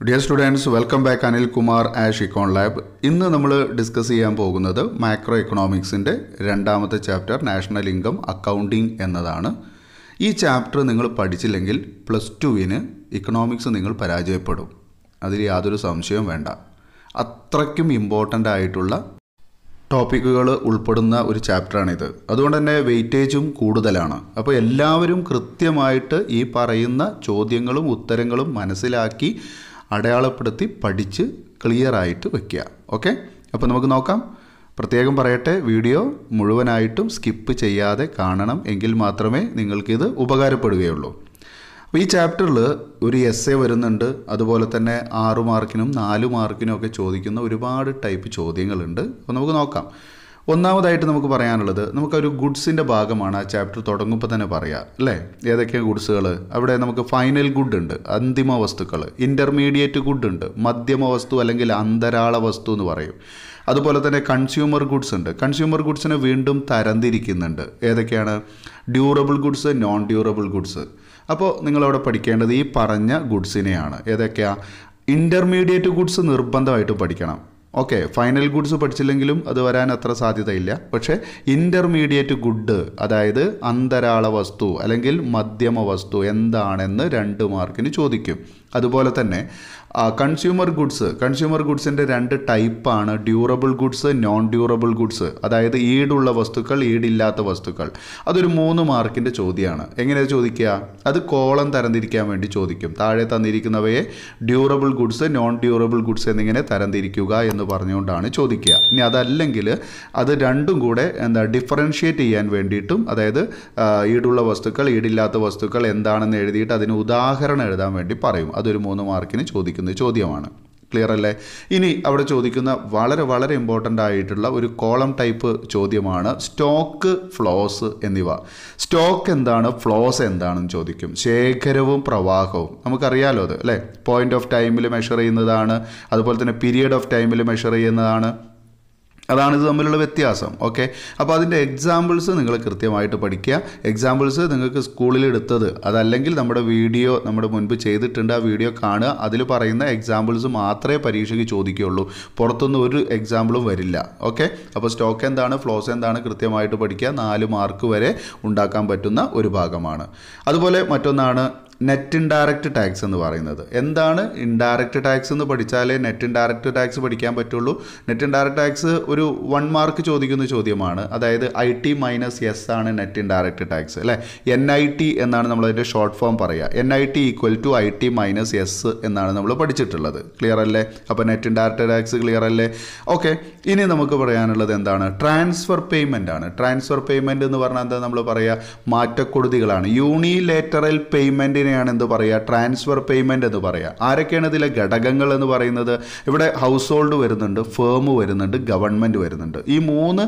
dear students welcome back Anil Kumar Ash Econ Lab ഇന്ന് നമ്മൾ discuss ചെയ്യാൻ പോകുന്നത് മാക്രോ എക്കണോമിക്സിൻ്റെ രണ്ടാമത്തെ ചാപ്റ്റർ നാഷണൽ ഇൻകം അക്കൗണ്ടിംഗ് എന്നതാണ് ഈ ചാപ്റ്റർ നിങ്ങൾ പഠിച്ചില്ലെങ്കിൽ പ്ലസ് ടുവിന് ഇക്കണോമിക്സ് നിങ്ങൾ പരാജയപ്പെടും അതിൽ യാതൊരു സംശയവും വേണ്ട അത്രയ്ക്കും ഇമ്പോർട്ടൻ്റ് ആയിട്ടുള്ള ടോപ്പിക്കുകൾ ഉൾപ്പെടുന്ന ഒരു ചാപ്റ്ററാണിത് അതുകൊണ്ട് തന്നെ വെയിറ്റേജും കൂടുതലാണ് അപ്പോൾ എല്ലാവരും കൃത്യമായിട്ട് ഈ പറയുന്ന ചോദ്യങ്ങളും ഉത്തരങ്ങളും മനസ്സിലാക്കി അടയാളപ്പെടുത്തി പഠിച്ച് ക്ലിയർ ആയിട്ട് വെക്കുക ഓക്കെ അപ്പോൾ നമുക്ക് നോക്കാം പ്രത്യേകം പറയട്ടെ വീഡിയോ മുഴുവനായിട്ടും സ്കിപ്പ് ചെയ്യാതെ കാണണം എങ്കിൽ മാത്രമേ നിങ്ങൾക്കിത് ഉപകാരപ്പെടുകയുള്ളൂ അപ്പോൾ ഈ ചാപ്റ്ററിൽ ഒരു എസ് എ വരുന്നുണ്ട് അതുപോലെ തന്നെ ആറു മാർക്കിനും നാല് മാർക്കിനും ഒക്കെ ചോദിക്കുന്ന ഒരുപാട് ടൈപ്പ് ചോദ്യങ്ങളുണ്ട് അപ്പോൾ നമുക്ക് നോക്കാം ഒന്നാമതായിട്ട് നമുക്ക് പറയാനുള്ളത് നമുക്കൊരു ഗുഡ്സിൻ്റെ ഭാഗമാണ് ആ ചാപ്റ്റർ തുടങ്ങുമ്പോൾ തന്നെ പറയാം അല്ലേ ഏതൊക്കെയാണ് ഗുഡ്സുകൾ അവിടെ നമുക്ക് ഫൈനൽ ഗുഡ് ഉണ്ട് അന്തിമ വസ്തുക്കൾ ഇൻ്റർമീഡിയറ്റ് ഗുഡ് ഉണ്ട് മധ്യമ വസ്തു അല്ലെങ്കിൽ അന്തരാള വസ്തു എന്ന് പറയും അതുപോലെ തന്നെ കൺസ്യൂമർ ഗുഡ്സ് ഉണ്ട് കൺസ്യൂമർ ഗുഡ്സിനെ വീണ്ടും തരംതിരിക്കുന്നുണ്ട് ഏതൊക്കെയാണ് durable goods non durable goods അപ്പോൾ നിങ്ങളവിടെ പഠിക്കേണ്ടത് ഈ പറഞ്ഞ ഗുഡ്സിനെയാണ് ഏതൊക്കെയാ ഇൻ്റർമീഡിയറ്റ് ഗുഡ്സ് നിർബന്ധമായിട്ട് പഠിക്കണം ഓക്കെ ഫൈനൽ ഗുഡ്സ് പഠിച്ചില്ലെങ്കിലും അത് വരാൻ അത്ര സാധ്യതയില്ല പക്ഷേ ഇൻ്റർമീഡിയറ്റ് ഗുഡ് അതായത് അന്തരാള വസ്തു അല്ലെങ്കിൽ മധ്യമ വസ്തു എന്താണെന്ന് രണ്ട് മാർക്കിന് ചോദിക്കും അതുപോലെ തന്നെ കൺസ്യൂമർ ഗുഡ്സ് കൺസ്യൂമർ ഗുഡ്സിൻ്റെ രണ്ട് ടൈപ്പാണ് durable goods non durable goods അതായത് ഈടുള്ള വസ്തുക്കൾ ഈടില്ലാത്ത വസ്തുക്കൾ അതൊരു മൂന്ന് മാർക്കിൻ്റെ ചോദ്യമാണ് എങ്ങനെ ചോദിക്കുക അത് കോളം തരംതിരിക്കാൻ വേണ്ടി ചോദിക്കും താഴെ തന്നിരിക്കുന്നവയെ durable goods non durable goods എന്നിങ്ങനെ തരംതിരിക്കുക എന്ന് പറഞ്ഞുകൊണ്ടാണ് ചോദിക്കുക ഇനി അതല്ലെങ്കിൽ അത് രണ്ടും കൂടെ എന്താ ഡിഫറൻഷിയേറ്റ് ചെയ്യാൻ വേണ്ടിയിട്ടും അതായത് ഈടുള്ള വസ്തുക്കൾ ഈടില്ലാത്ത വസ്തുക്കൾ എന്താണെന്ന് എഴുതിയിട്ട് അതിന് ഉദാഹരണം എഴുതാൻ വേണ്ടി പറയും അതൊരു മൂന്ന് മാർക്കിന് ചോദിക്കുന്ന ചോദ്യമാണ് ക്ലിയർ അല്ലേ ഇനി അവിടെ ചോദിക്കുന്ന വളരെ വളരെ ഇമ്പോർട്ടൻ്റ് ആയിട്ടുള്ള ഒരു കോളം ടൈപ്പ് ചോദ്യമാണ് സ്റ്റോക്ക് ഫ്ലോസ് എന്നിവ സ്റ്റോക്ക് എന്താണ് ഫ്ലോസ് എന്താണെന്ന് ചോദിക്കും ശേഖരവും പ്രവാഹവും നമുക്കറിയാലോ അത് അല്ലേ പോയിന്റ് ഓഫ് ടൈമിൽ മെഷർ ചെയ്യുന്നതാണ് അതുപോലെ തന്നെ പീരിയഡ് ഓഫ് ടൈമിൽ മെഷർ ചെയ്യുന്നതാണ് അതാണ് ഇത് തമ്മിലുള്ള വ്യത്യാസം ഓക്കെ അപ്പോൾ അതിൻ്റെ എക്സാമ്പിൾസ് നിങ്ങൾ കൃത്യമായിട്ട് പഠിക്കുക എക്സാമ്പിൾസ് നിങ്ങൾക്ക് സ്കൂളിൽ എടുത്തത് അതല്ലെങ്കിൽ നമ്മുടെ വീഡിയോ നമ്മുടെ മുൻപ് ചെയ്തിട്ടുണ്ട് ആ വീഡിയോ കാണുക അതിൽ പറയുന്ന എക്സാമ്പിൾസ് മാത്രമേ പരീക്ഷയ്ക്ക് ചോദിക്കുകയുള്ളൂ പുറത്തൊന്നും ഒരു എക്സാമ്പിളും വരില്ല ഓക്കെ അപ്പോൾ സ്റ്റോക്ക് എന്താണ് ഫ്ലോസ് എന്താണ് കൃത്യമായിട്ട് പഠിക്കുക നാല് മാർക്ക് വരെ ഉണ്ടാക്കാൻ പറ്റുന്ന ഒരു ഭാഗമാണ് അതുപോലെ മറ്റൊന്നാണ് നെറ്റ് ഇൻഡയറക്റ്റ് ടാക്സ് എന്ന് പറയുന്നത് എന്താണ് ഇൻഡയറക്റ്റ് ടാക്സ് എന്ന് പഠിച്ചാലേ നെറ്റ് ഇൻഡയറക്റ്റ് ടാക്സ് പഠിക്കാൻ പറ്റുള്ളൂ നെറ്റ് ഇൻഡയറക്റ്റ് ടാക്സ് ഒരു വൺ മാർക്ക് ചോദിക്കുന്ന ചോദ്യമാണ് അതായത് ഐ ടി മൈനസ് എസ് ആണ് നെറ്റ് ഇൻഡയറക്റ്റ് ടാക്സ് അല്ലേ എൻ ഐ ടി എന്നാണ് നമ്മളതിൻ്റെ ഷോർട്ട് ഫോം പറയുക N I T equal to I T minus S എന്നാണ് നമ്മൾ പഠിച്ചിട്ടുള്ളത് ക്ലിയർ അല്ലേ അപ്പോൾ നെറ്റ് ഇൻഡയറക്റ്റ് ടാക്സ് ക്ലിയർ അല്ലേ ഓക്കെ ഇനി നമുക്ക് പറയാനുള്ളത് എന്താണ് ട്രാൻസ്ഫർ പേയ്മെൻ്റ് ആണ് ട്രാൻസ്ഫർ പേയ്മെൻറ്റ് എന്ന് പറഞ്ഞാൽ എന്താ നമ്മൾ പറയുക മാറ്റക്കൊടുതികളാണ് യൂണിലേറ്ററൽ പേയ്മെൻറ്റിനെ ഇതിനെയാണ് എന്ത് പറയുക ട്രാൻസ്ഫർ പേയ്മെൻറ്റ് എന്ന് പറയുക ആരൊക്കെയാണ് ഇതിലെ ഘടകങ്ങൾ എന്ന് പറയുന്നത് ഇവിടെ ഹൗസ് ഹോൾഡ് വരുന്നുണ്ട് ഫേം വരുന്നുണ്ട് ഗവൺമെൻറ് വരുന്നുണ്ട് ഈ മൂന്ന്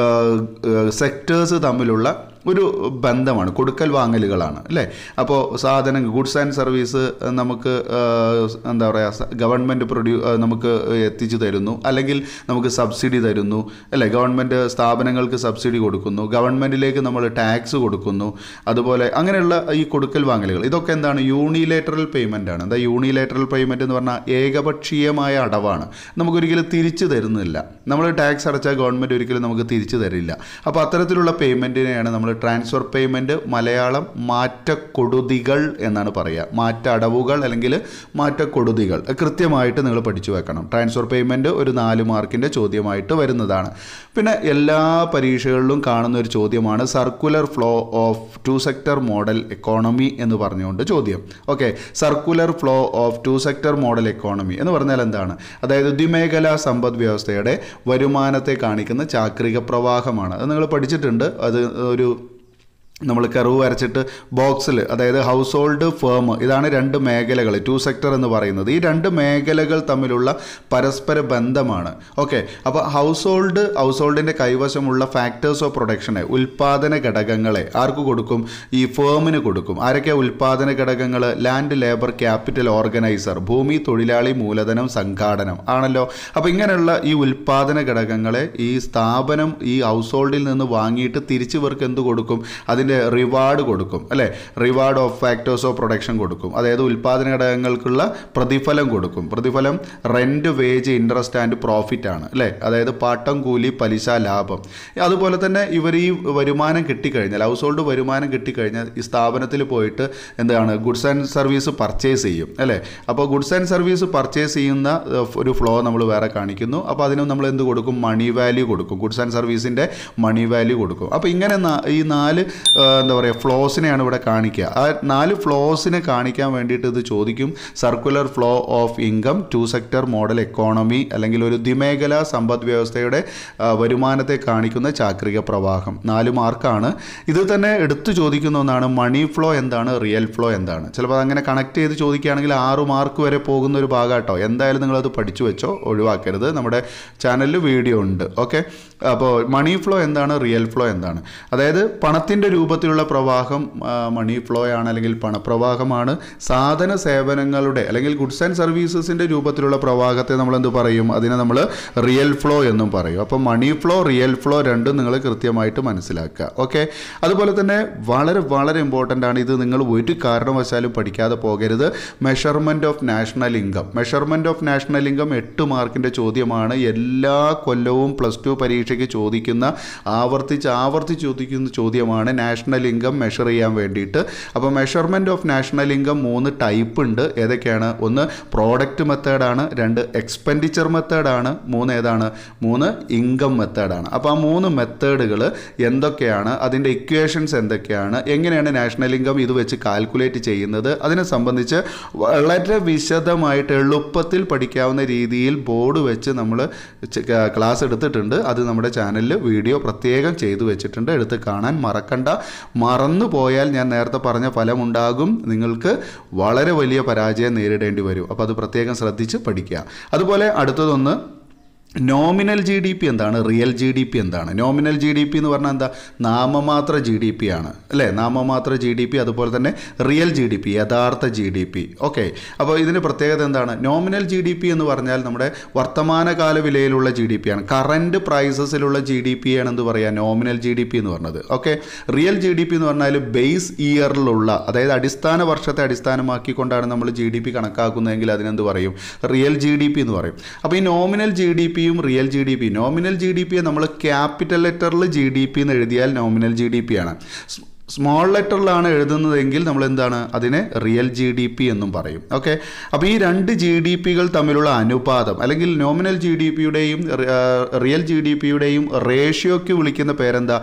സെക്ടേഴ്സ് തമ്മിലുള്ള ഒരു ബന്ധമാണ് കൊടുക്കൽ വാങ്ങലുകളാണ് അല്ലേ അപ്പോൾ സാധനം ഗുഡ്സ് ആൻഡ് സർവീസ് നമുക്ക് എന്താ പറയുക ഗവൺമെൻറ് പ്രൊഡ്യൂ നമുക്ക് എത്തിച്ചു തരുന്നു അല്ലെങ്കിൽ നമുക്ക് സബ്സിഡി തരുന്നു അല്ലേ ഗവൺമെൻറ് സ്ഥാപനങ്ങൾക്ക് സബ്സിഡി കൊടുക്കുന്നു ഗവൺമെൻറ്റിലേക്ക് നമ്മൾ ടാക്സ് കൊടുക്കുന്നു അതുപോലെ അങ്ങനെയുള്ള ഈ കൊടുക്കൽ വാങ്ങലുകൾ ഇതൊക്കെ എന്താണ് യൂണിലേറ്ററൽ പേയ്മെൻ്റ് ആണ് എന്താ യൂണിലേറ്ററൽ പേയ്മെൻറ്റ് എന്ന് പറഞ്ഞാൽ ഏകപക്ഷീയമായ അടവാണ് നമുക്കൊരിക്കലും തിരിച്ചു തരുന്നില്ല നമ്മൾ ടാക്സ് അടച്ചാൽ ഗവൺമെൻറ് ഒരിക്കലും നമുക്ക് തിരിച്ചു തരില്ല അപ്പോൾ അത്തരത്തിലുള്ള പേയ്മെൻറ്റിനെയാണ് നമ്മൾ ട്രാൻസ്ഫർ പേയ്മെൻറ്റ് മലയാളം മാറ്റക്കൊടുതികൾ എന്നാണ് പറയുക മാറ്റ അടവുകൾ അല്ലെങ്കിൽ മാറ്റക്കൊടുതികൾ കൃത്യമായിട്ട് നിങ്ങൾ പഠിച്ചു വെക്കണം ട്രാൻസ്ഫർ പേയ്മെൻറ്റ് ഒരു നാല് മാർക്കിൻ്റെ ചോദ്യമായിട്ട് വരുന്നതാണ് പിന്നെ എല്ലാ പരീക്ഷകളിലും കാണുന്ന ഒരു ചോദ്യമാണ് circular flow of two sector model economy എന്ന് പറഞ്ഞുകൊണ്ട് ചോദ്യം okay circular flow of two sector model economy എന്ന് പറഞ്ഞാൽ എന്താണ് അതായത് ദ്വിമേഖലാ സമ്പദ് വ്യവസ്ഥയുടെ വരുമാനത്തെ കാണിക്കുന്ന ചാക്രിക പ്രവാഹമാണ് അത് നിങ്ങൾ പഠിച്ചിട്ടുണ്ട് അത് ഒരു നമ്മൾ കർവ് വരച്ചിട്ട് ബോക്സിൽ അതായത് ഹൗസ് ഹോൾഡ് ഫേം ഇതാണ് രണ്ട് മേഖലകൾ ടു സെക്ടർ എന്ന് പറയുന്നത് ഈ രണ്ട് മേഖലകൾ തമ്മിലുള്ള പരസ്പര ബന്ധമാണ് ഓക്കെ അപ്പോൾ ഹൗസ് ഹോൾഡ് ഹൗസ് ഹോൾഡിൻ്റെ കൈവശമുള്ള ഫാക്ടേഴ്സ് ഓഫ് പ്രൊഡക്ഷനെ ഉൽപ്പാദന ഘടകങ്ങളെ ആർക്ക് കൊടുക്കും ഈ ഫേമിന് കൊടുക്കും ആരൊക്കെ ഉൽപ്പാദന ഘടകങ്ങൾ ലാൻഡ് ലേബർ ക്യാപിറ്റൽ ഓർഗനൈസർ ഭൂമി തൊഴിലാളി മൂലധനം സംഘാടനം ആണല്ലോ അപ്പോൾ ഇങ്ങനെയുള്ള ഈ ഉൽപ്പാദന ഘടകങ്ങളെ ഈ സ്ഥാപനം ഈ ഹൗസ് ഹോൾഡിൽ നിന്ന് വാങ്ങിയിട്ട് തിരിച്ചു ഇവർക്ക് എന്ത് കൊടുക്കും അതിന് അതിൻ്റെ റിവാർഡ് കൊടുക്കും അല്ലേ reward of factors of production കൊടുക്കും അതായത് ഉൽപ്പാദന ഘടകങ്ങൾക്കുള്ള പ്രതിഫലം കൊടുക്കും പ്രതിഫലം rent wage interest and profit ആണ് അല്ലേ അതായത് പാട്ടം കൂലി പലിശ ലാഭം അതുപോലെ തന്നെ ഇവർ ഈ വരുമാനം കിട്ടിക്കഴിഞ്ഞാൽ ഹൗസ് ഹോൾഡ് വരുമാനം കിട്ടിക്കഴിഞ്ഞാൽ ഈ സ്ഥാപനത്തിൽ പോയിട്ട് എന്താണ് ഗുഡ്സ് ആൻഡ് സർവീസ് പർച്ചേസ് ചെയ്യും അല്ലേ അപ്പോൾ ഗുഡ്സ് ആൻഡ് സർവീസ് പർച്ചേസ് ചെയ്യുന്ന ഏഹ്, ഒരു ഫ്ലോ നമ്മൾ വേറെ കാണിക്കുന്നു അപ്പോൾ അതിന് നമ്മൾ എന്ത് കൊടുക്കും മണി വാല്യൂ കൊടുക്കും ഗുഡ്സ് ആൻഡ് സർവീസിൻ്റെ മണി വാല്യൂ കൊടുക്കും അപ്പോൾ ഇങ്ങനെ നാ- ഈ നാല് ഏഹ്, എന്താ പറയുക ഫ്ലോസിനെയാണ് ഇവിടെ കാണിക്കുക ആ നാല് ഫ്ലോസിനെ കാണിക്കാൻ വേണ്ടിയിട്ട് ഇത് ചോദിക്കും circular flow of income two sector model economy അല്ലെങ്കിൽ ഒരു ദ്വിമേഖല സമ്പദ് വ്യവസ്ഥയുടെ ആ, വരുമാനത്തെ കാണിക്കുന്ന ചാക്രിക പ്രവാഹം നാല് മാർക്കാണ് ഇത് തന്നെ എടുത്തു ചോദിക്കുന്ന ഒന്നാണ് മണി ഫ്ലോ എന്താണ് റിയൽ ഫ്ലോ എന്താണ് ചിലപ്പോൾ അങ്ങനെ കണക്ട് ചെയ്ത് ചോദിക്കുകയാണെങ്കിൽ ആറ് മാർക്ക് വരെ പോകുന്ന ഒരു ഭാഗം കേട്ടോ എന്തായാലും നിങ്ങളത് പഠിച്ചു വെച്ചോ ഒഴിവാക്കരുത് നമ്മുടെ ചാനലിൽ വീഡിയോ ഉണ്ട് ഓക്കെ അപ്പോൾ മണി ഫ്ലോ എന്താണ് റിയൽ ഫ്ലോ എന്താണ് അതായത് പണത്തിൻ്റെ രൂപത്തിലുള്ള പ്രവാഹം ആ, മണി ഫ്ലോ ആണ് അല്ലെങ്കിൽ പണപ്രവാഹമാണ് സാധന സേവനങ്ങളുടെ അല്ലെങ്കിൽ ഗുഡ്സ് ആൻഡ് സർവീസസിൻ്റെ രൂപത്തിലുള്ള പ്രവാഹത്തെ നമ്മൾ എന്ത് പറയും അതിനെ നമ്മൾ റിയൽ ഫ്ലോ എന്നും പറയും അപ്പോൾ മണി ഫ്ലോ റിയൽ ഫ്ലോ രണ്ടും നിങ്ങൾ കൃത്യമായിട്ട് മനസ്സിലാക്കുക ഓക്കെ അതുപോലെ തന്നെ വളരെ വളരെ ഇമ്പോർട്ടൻ്റ് ആണ് ഇത് നിങ്ങൾ ഒരു കാരണവശാലും പഠിക്കാതെ പോകരുത് measurement of national income measurement of national income എട്ട് മാർക്കിൻ്റെ ചോദ്യമാണ് എല്ലാ കൊല്ലവും പ്ലസ് ടു പരീക്ഷയ്ക്ക് ചോദിക്കുന്ന ആവർത്തിച്ച് ആവർത്തിച്ച് ചോദിക്കുന്ന ചോദ്യമാണ് നാഷണൽ ഇൻകം മെഷർ ചെയ്യാൻ വേണ്ടിയിട്ട് അപ്പോൾ മെഷർമെൻറ്റ് ഓഫ് നാഷണൽ ഇൻകം മൂന്ന് ടൈപ്പ് ഉണ്ട് ഏതൊക്കെയാണ് ഒന്ന് പ്രോഡക്റ്റ് മെത്തേഡാണ് രണ്ട് എക്സ്പെൻഡിച്ചർ മെത്തേഡാണ് മൂന്ന് ഏതാണ് മൂന്ന് ഇൻകം മെത്തേഡാണ് അപ്പോൾ ആ മൂന്ന് മെത്തേഡുകൾ എന്തൊക്കെയാണ് അതിൻ്റെ ഇക്വേഷൻസ് എന്തൊക്കെയാണ് എങ്ങനെയാണ് നാഷണൽ ഇൻകം ഇത് വെച്ച് കാൽക്കുലേറ്റ് ചെയ്യുന്നത് അതിനെ സംബന്ധിച്ച് വളരെ വിശദമായിട്ട് എളുപ്പത്തിൽ പഠിക്കാവുന്ന രീതിയിൽ ബോർഡ് വെച്ച് നമ്മൾ ക്ലാസ് എടുത്തിട്ടുണ്ട് അത് നമ്മുടെ ചാനലിൽ വീഡിയോ പ്രത്യേകം ചെയ്തു വെച്ചിട്ടുണ്ട് എടുത്ത് കാണാൻ മറക്കണ്ട മറന്നു പോയാൽ ഞാൻ നേരത്തെ പറഞ്ഞ ഫലമുണ്ടാകും നിങ്ങൾക്ക് വളരെ വലിയ പരാജയം നേരിടേണ്ടി വരും അപ്പോൾ അത് പ്രത്യേകം ശ്രദ്ധിച്ച് പഠിക്കുക അതുപോലെ അടുത്തതൊന്ന് നോമിനൽ ജി ഡി പി എന്താണ് റിയൽ ജി ഡി പി എന്താണ് നോമിനൽ ജി ഡി പി എന്ന് പറഞ്ഞാൽ എന്താ നാമമാത്ര ജി ഡി പി ആണ് അല്ലേ നാമമാത്ര ജി ഡി പി അതുപോലെ തന്നെ റിയൽ ജി ഡി പി യഥാർത്ഥ ജി ഡി പി ഓക്കെ അപ്പോൾ ഇതിന് പ്രത്യേകത എന്താണ് നോമിനൽ ജി ഡി പി എന്ന് പറഞ്ഞാൽ നമ്മുടെ വർത്തമാനകാല വിലയിലുള്ള ജി ഡി പി ആണ് കറൻറ്റ് പ്രൈസസിലുള്ള ജി ഡി പി ആണ് എന്ത് പറയുക നോമിനൽ ജി ഡി പി എന്ന് പറഞ്ഞത് okay real G D P എന്ന് പറഞ്ഞാൽ ബേസ് ഇയറിലുള്ള അതായത് അടിസ്ഥാന വർഷത്തെ അടിസ്ഥാനമാക്കിക്കൊണ്ടാണ് നമ്മൾ ജി ഡി പി കണക്കാക്കുന്നതെങ്കിൽ അതിനെന്ത് പറയും റിയൽ ജി ഡി പി എന്ന് പറയും അപ്പോൾ ഈ നോമിനൽ ജി ഡി പിയും real G D P nominal G D പിയെ നമ്മൾ ക്യാപിറ്റൽ ലെറ്ററിൽ ജി ഡി പി എന്ന് എഴുതിയാൽ നോമിനൽ ജി ഡി പി ആണ് സ്മോൾ ലെറ്ററിലാണ് എഴുതുന്നതെങ്കിൽ നമ്മൾ എന്താണ് അതിനെ റിയൽ ജി ഡി പി എന്നും പറയും ഓക്കെ അപ്പോൾ ഈ രണ്ട് ജി ഡി പികൾ തമ്മിലുള്ള അനുപാതം അല്ലെങ്കിൽ നോമിനൽ ജി ഡി പിയുടെയും റിയൽ ജി ഡി പിയുടെയും റേഷ്യോയ്ക്ക് വിളിക്കുന്ന പേരെന്താ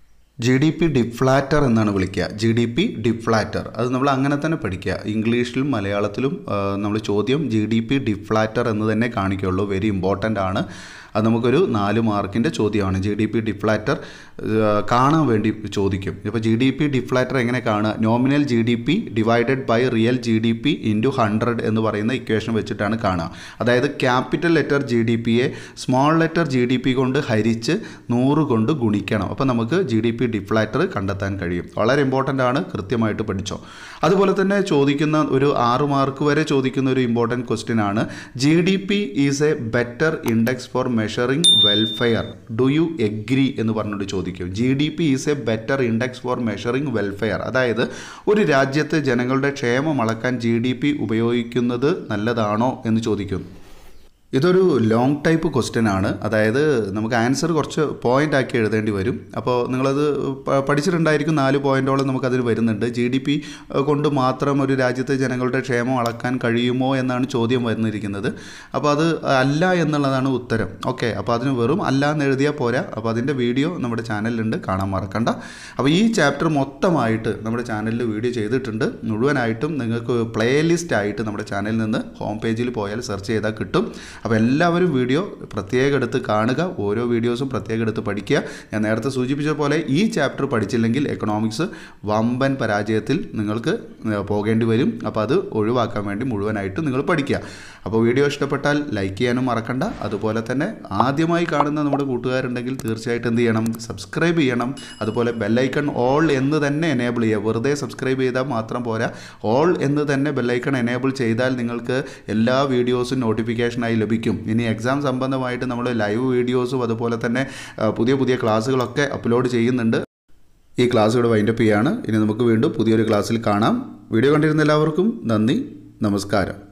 ജി ഡി പി ഡിഫ്ലാറ്റർ എന്നാണ് വിളിക്കുക ജി ഡി പി ഡിഫ്ലാറ്റർ അത് നമ്മൾ അങ്ങനെ തന്നെ പഠിക്കുക ഇംഗ്ലീഷിലും മലയാളത്തിലും നമ്മൾ ചോദ്യം ജി ഡി പി ഡിഫ്ലാറ്റർ എന്ന് തന്നെ കാണിക്കുള്ളൂ വെരി ഇമ്പോർട്ടൻ്റ് ആണ് അത് നമുക്കൊരു നാല് മാർക്കിൻ്റെ ചോദ്യമാണ് ജി ഡി പി ഡിഫ്ലാറ്റർ കാണാൻ വേണ്ടി ചോദിക്കും ഇപ്പോൾ ജി ഡി പി ഡിഫ്ലാറ്റർ എങ്ങനെ കാണുക nominal G D P divided by real G D P into hundred എന്ന് പറയുന്ന ഇക്വേഷൻ വെച്ചിട്ടാണ് കാണുക അതായത് ക്യാപിറ്റൽ ലെറ്റർ ജി ഡി പിയെ small letter G D P കൊണ്ട് ഹരിച്ച് നൂറ് കൊണ്ട് ഗുണിക്കണം അപ്പോൾ നമുക്ക് ജി ഡി പി ഡിഫ്ലാറ്റർ കണ്ടെത്താൻ കഴിയും വളരെ ഇമ്പോർട്ടൻ്റ് ആണ് കൃത്യമായിട്ട് പഠിച്ചോ അതുപോലെ തന്നെ ചോദിക്കുന്ന ഒരു ആറ് മാർക്ക് വരെ ചോദിക്കുന്ന ഒരു ഇമ്പോർട്ടൻറ്റ് ക്വസ്റ്റ്യൻ ആണ് G D P is a better index for measuring welfare do you agree എന്ന് പറഞ്ഞിട്ട് ചോദിക്കും G D P is a better index for measuring welfare അതായത് ഒരു രാജ്യത്ത് ജനങ്ങളുടെ ക്ഷേമം അളക്കാൻ ജി ഡി പി ഉപയോഗിക്കുന്നത് നല്ലതാണോ എന്ന് ചോദിക്കും ഇതൊരു ലോങ് ടൈപ്പ് ക്വസ്റ്റ്യൻ ആണ് അതായത് നമുക്ക് ആൻസർ കുറച്ച് പോയിന്റ് ആക്കി എഴുതേണ്ടി വരും അപ്പോൾ നിങ്ങളത് പ- പഠിച്ചിട്ടുണ്ടായിരിക്കും നാല് പോയിന്റോളം നമുക്കതിൽ വരുന്നുണ്ട് ജി ഡി പി കൊണ്ട് മാത്രം ഒരു രാജ്യത്തെ ജനങ്ങളുടെ ക്ഷേമം അളക്കാൻ കഴിയുമോ എന്നാണ് ചോദ്യം വന്നിരിക്കുന്നത് അപ്പോൾ അത് അല്ല എന്നുള്ളതാണ് ഉത്തരം ഓക്കെ അപ്പോൾ അതിന് വെറും അല്ല എന്ന് എഴുതിയാൽ പോരാ അപ്പോൾ അതിൻ്റെ വീഡിയോ നമ്മുടെ ചാനലിലുണ്ട് കാണാൻ മറക്കണ്ട അപ്പോൾ ഈ ചാപ്റ്റർ മൊത്തമായിട്ട് നമ്മുടെ ചാനലിൽ വീഡിയോ ചെയ്തിട്ടുണ്ട് മുഴുവനായിട്ടും നിങ്ങൾക്ക് പ്ലേലിസ്റ്റ് ആയിട്ട് നമ്മുടെ ചാനലിൽ നിന്ന് ഹോം പേജിൽ പോയാൽ സെർച്ച് ചെയ്താൽ കിട്ടും അപ്പോൾ എല്ലാവരും വീഡിയോ പ്രത്യേകം എടുത്ത് കാണുക ഓരോ വീഡിയോസും പ്രത്യേകം എടുത്ത് പഠിക്കുക ഞാൻ നേരത്തെ സൂചിപ്പിച്ച പോലെ ഈ ചാപ്റ്റർ പഠിച്ചില്ലെങ്കിൽ എക്കണോമിക്സ് വമ്പൻ പരാജയത്തിൽ നിങ്ങൾക്ക് ഏഹ്, പോകേണ്ടി വരും അപ്പോൾ അത് ഒഴിവാക്കാൻ വേണ്ടി മുഴുവനായിട്ട് നിങ്ങൾ പഠിക്കുക അപ്പോൾ വീഡിയോ ഇഷ്ടപ്പെട്ടാൽ ലൈക്ക് ചെയ്യാനും മറക്കണ്ട അതുപോലെ തന്നെ ആദ്യമായി കാണുന്ന നമ്മുടെ കൂട്ടുകാരുണ്ടെങ്കിൽ തീർച്ചയായിട്ടും എന്ത് ചെയ്യണം സബ്സ്ക്രൈബ് ചെയ്യണം അതുപോലെ ബെല്ലൈക്കൺ ഓൾ എന്ന് തന്നെ എനേബിൾ ചെയ്യുക വെറുതെ സബ്സ്ക്രൈബ് ചെയ്താൽ മാത്രം പോരാ ഓൾ എന്ന് തന്നെ ബെല്ലൈക്കൺ എനേബിൾ ചെയ്താൽ നിങ്ങൾക്ക് എല്ലാ വീഡിയോസും നോട്ടിഫിക്കേഷനായി ലഭിക്കും ഇനി എക്സാം സംബന്ധമായിട്ട് നമ്മൾ ലൈവ് വീഡിയോസും അതുപോലെ തന്നെ ആ, പുതിയ പുതിയ ക്ലാസ്സുകളൊക്കെ അപ്ലോഡ് ചെയ്യുന്നുണ്ട് ഈ ക്ലാസ് ഇവിടെ വൈൻഡപ്പ് ചെയ്യാണ് ഇനി നമുക്ക് വീണ്ടും പുതിയൊരു ക്ലാസ്സിൽ കാണാം വീഡിയോ കണ്ടിരുന്ന എല്ലാവർക്കും നന്ദി നമസ്കാരം